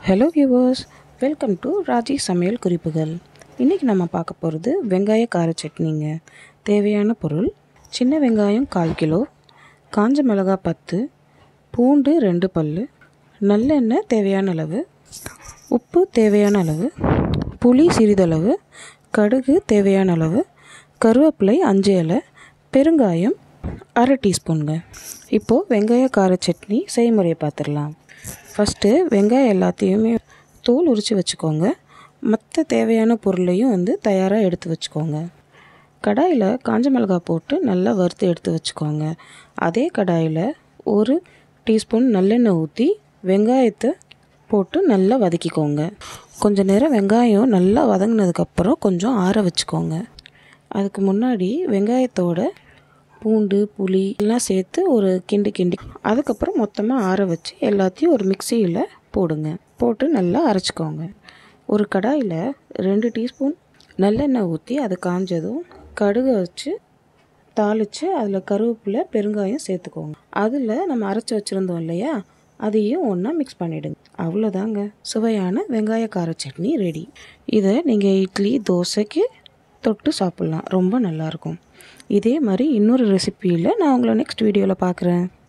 hello viewers welcome to Raji சமையல் குறிப்புகள் இன்றைக்கி நம்ம பார்க்க போகிறது வெங்காய கார சட்னிங்க தேவையான பொருள் சின்ன வெங்காயம் கால் கிலோ காஞ்ச மிளகாய் பத்து பூண்டு ரெண்டு பல் நல்லெண்ணெய் தேவையான அளவு உப்பு தேவையான அளவு புளி சிறிதளவு கடுகு தேவையான அளவு கருவேப்பிலை அஞ்சு இலை பெருங்காயம் அரை டீஸ்பூனுங்க இப்போது வெங்காய கார சட்னி செய்முறையை பார்த்துடலாம் ஃபஸ்ட்டு வெங்காயம் எல்லாத்தையுமே தோல் உரித்து வச்சுக்கோங்க மற்ற தேவையான பொருளையும் வந்து தயாராக எடுத்து வச்சுக்கோங்க கடாயில் காஞ்ச மிளகாய் போட்டு நல்லா வறுத்து எடுத்து வச்சுக்கோங்க அதே கடாயில் ஒரு டீஸ்பூன் நல்லெண்ணெய் ஊற்றி வெங்காயத்தை போட்டு நல்லா வதக்கிக்கோங்க கொஞ்ச நேரம் வெங்காயம் நல்லா வதங்கினதுக்கப்புறம் கொஞ்சம் ஆற வச்சுக்கோங்க அதுக்கு முன்னாடி வெங்காயத்தோட பூண்டு புளி எல்லாம் சேர்த்து ஒரு கிண்டு கிண்டி அதுக்கப்புறம் மொத்தமாக ஆற வச்சு எல்லாத்தையும் ஒரு மிக்சியில் போடுங்க போட்டு நல்லா அரைச்சிக்கோங்க ஒரு கடாயில் ரெண்டு டீஸ்பூன் நல்லெண்ணெய் ஊற்றி அது காஞ்சதும் கடுகு வச்சு தாளித்து அதில் கருவேப்பிலை பெருங்காயம் சேர்த்துக்கோங்க அதில் நம்ம அரைச்சி வச்சுருந்தோம் இல்லையா அதையும் ஒன்றா மிக்ஸ் பண்ணிவிடுங்க அவ்வளோதாங்க சுவையான வெங்காய கார சட்னி ரெடி இதை நீங்கள் இட்லி தோசைக்கு தொட்டு சாப்பிட்லாம் ரொம்ப நல்லாயிருக்கும் இதே மாதிரி இன்னொரு ரெசிப்பியில் நான் உங்களை நெக்ஸ்ட் வீடியோவில் பார்க்குறேன்